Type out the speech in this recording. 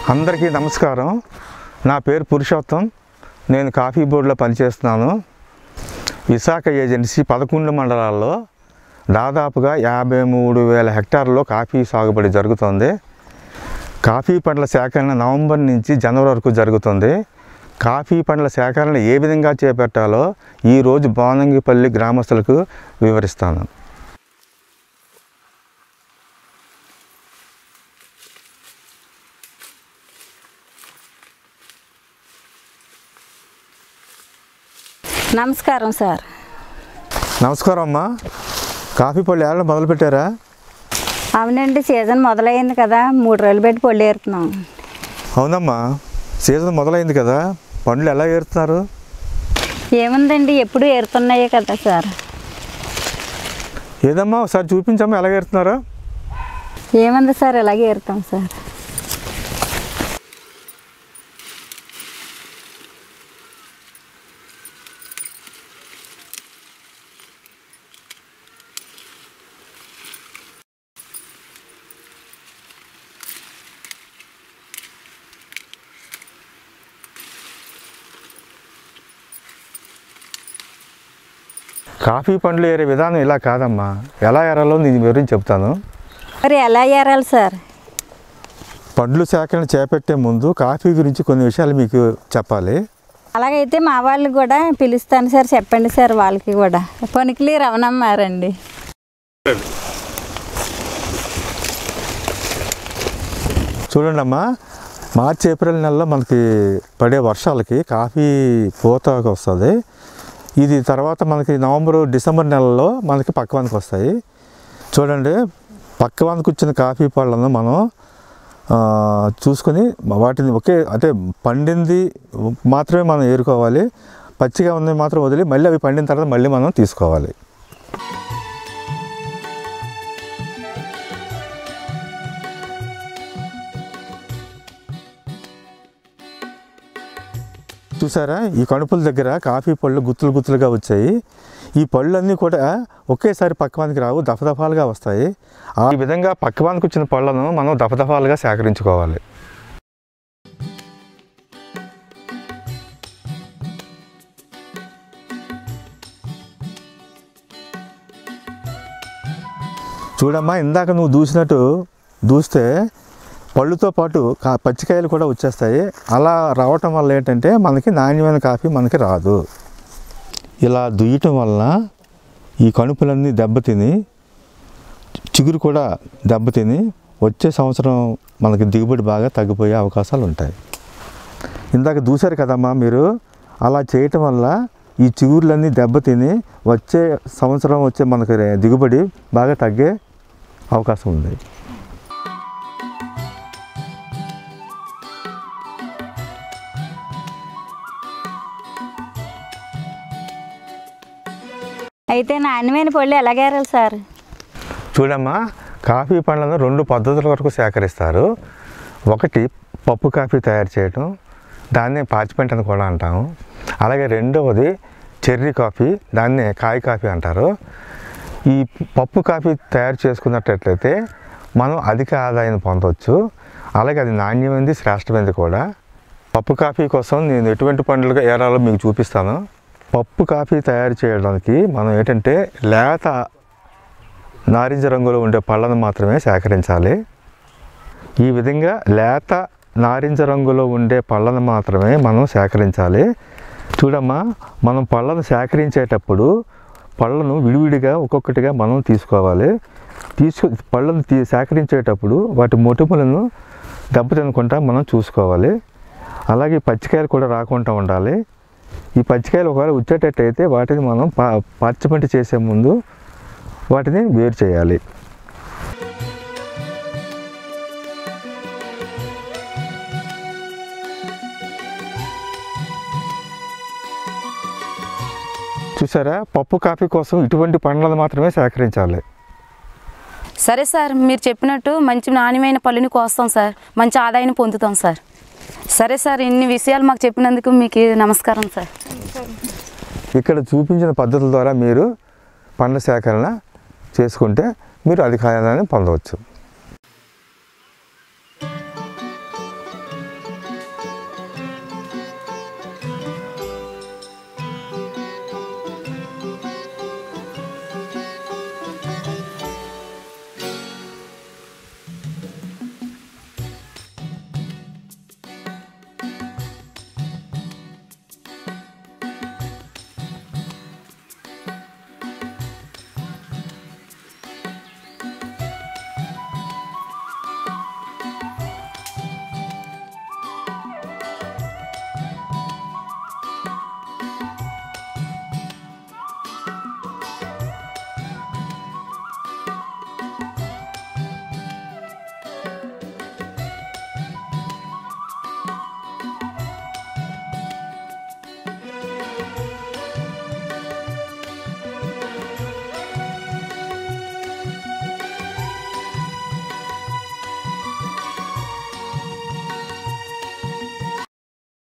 అందరికీ నమస్కారం నా పేరు పురుషోత్తం నేను కాఫీ బోర్డులో పనిచేస్తున్నాను విశాఖ ఏజెన్సీ పదకొండు మండలాల్లో దాదాపుగా యాభై మూడు వేల హెక్టార్లలో కాఫీ సాగుబడి జరుగుతుంది కాఫీ పండ్ల సేకరణ నవంబర్ నుంచి జనవరి వరకు జరుగుతుంది కాఫీ పండ్ల సేకరణ ఏ విధంగా చేపట్టాలో ఈరోజు బానంగిపల్లి గ్రామస్తులకు వివరిస్తాను నమస్కారం సార్ నమస్కారం అమ్మా కాఫీ పళ్ళు ఏళ్ళ మొదలుపెట్టారా అవునండి సీజన్ మొదలైంది కదా మూడు రోజులు పెట్టి పొళ్ళు ఏరుతున్నాం అవునమ్మా సీజన్ మొదలైంది కదా పండ్లు ఎలా ఏరుతున్నారు ఏముందండి ఎప్పుడు ఏరుతున్నాయే కదా సార్ ఏదమ్మా ఒకసారి చూపించమ్మా ఎలా ఏరుతున్నారో ఏముంది సార్ ఇలాగే ఏరుతాం సార్ కాఫీ పండ్లు ఏరే విధానం ఇలా కాదమ్మా ఎలా ఏరాలో నేను వివరించి చెప్తాను మరి ఎలా ఏరాలి సార్ పండ్లు సేకరణ చేపట్టే ముందు కాఫీ గురించి కొన్ని విషయాలు మీకు చెప్పాలి అలాగైతే మా వాళ్ళు కూడా పిలుస్తాను సార్ చెప్పండి సార్ వాళ్ళకి కూడా పొనికిలి రవణమ్మారండి చూడండి అమ్మా మార్చి ఏప్రిల్ నెలలో మనకి పడే వర్షాలకి కాఫీ పూత వస్తుంది ఇది తర్వాత మనకి నవంబర్ డిసెంబర్ నెలలో మనకి పక్కవానికి వస్తాయి చూడండి పక్కవానికి వచ్చిన కాఫీ పళ్ళను మనం ఆ, చూసుకొని వాటిని ఒకే అంటే పండింది మాత్రమే మనం ఏరుకోవాలి పచ్చిగా ఉన్నవి మాత్రం వదిలి మళ్ళీ అవి పండిన తర్వాత మళ్ళీ మనం తీసుకోవాలి చూసారా ఈ కణుపుల దగ్గర కాఫీ పళ్ళు గుత్తులు గుత్తులుగా వచ్చాయి ఈ పళ్ళన్నీ కూడా ఒకేసారి పక్కవానికి రావు దఫదఫాలుగా వస్తాయి ఆ విధంగా పక్కవానికి వచ్చిన పళ్ళను మనం దఫదఫాలుగా సేకరించుకోవాలి చూడమ్మా ఇందాక నువ్వు దూసినట్టు దూస్తే పళ్ళుతో పాటు కా పచ్చికాయలు కూడా వచ్చేస్తాయి అలా రావటం వల్ల ఏంటంటే మనకి నాణ్యమైన కాఫీ మనకి రాదు ఇలా దుయ్యటం వలన ఈ కణుపులన్నీ దెబ్బతిని చిగురు కూడా దెబ్బతిని వచ్చే సంవత్సరం మనకి దిగుబడి బాగా తగ్గిపోయే అవకాశాలు ఉంటాయి ఇందాక దూశారు కదమ్మా మీరు అలా చేయటం వల్ల ఈ చిగుర్లన్నీ దెబ్బతిని వచ్చే సంవత్సరం వచ్చే మనకి దిగుబడి బాగా తగ్గే అవకాశం ఉంది అయితే నాణ్యమైన పళ్ళు ఎలాగ ఏరాలి సార్ చూడమ్మా కాఫీ పండ్లను రెండు పద్ధతుల వరకు సేకరిస్తారు ఒకటి పప్పు కాఫీ తయారు చేయటం దాన్నే పాచిపెంట అని కూడా అంటాము అలాగే రెండవది చెర్రీ కాఫీ దాన్నే కాయ కాఫీ అంటారు ఈ పప్పు కాఫీ తయారు చేసుకున్నట్లయితే మనం అధిక ఆదాయం పొందవచ్చు అలాగే అది నాణ్యమైనది శ్రేష్టమైనది కూడా పప్పు కాఫీ కోసం నేను ఎటువంటి పండ్లుగా ఏరాలో మీకు చూపిస్తాను పప్పు కాఫీ తయారు చేయడానికి మనం ఏంటంటే లేత నారింజ రంగులో ఉండే పళ్ళను మాత్రమే సేకరించాలి ఈ విధంగా లేత నారింజ రంగులో ఉండే పళ్ళను మాత్రమే మనం సేకరించాలి చూడమ్మా మనం పళ్ళను సేకరించేటప్పుడు పళ్ళను విడివిడిగా ఒక్కొక్కటిగా మనం తీసుకోవాలి తీసుకు పళ్ళను తీ సేకరించేటప్పుడు వాటి మొటిమలను దెబ్బతినకుండా మనం చూసుకోవాలి అలాగే పచ్చికాయలు కూడా రాకుండా ఉండాలి ఈ పచ్చికాయలు ఒకవేళ వచ్చేటట్టయితే వాటిని మనం పా పచ్చపంట చేసే ముందు వాటిని వేరు చేయాలి చూసారా పప్పు కాఫీ కోసం ఇటువంటి పండ్లను మాత్రమే సేకరించాలి సరే సార్ మీరు చెప్పినట్టు మంచి నాణ్యమైన పళ్ళుని కోస్తాం సార్ మంచి ఆదాయాన్ని పొందుతాం సార్ సరే సార్ ఇన్ని విషయాలు మాకు చెప్పినందుకు మీకు నమస్కారం సార్ ఇక్కడ చూపించిన పద్ధతుల ద్వారా మీరు పండ్ల సేకరణ చేసుకుంటే మీరు అధిక ఆదాయాన్ని పొందవచ్చు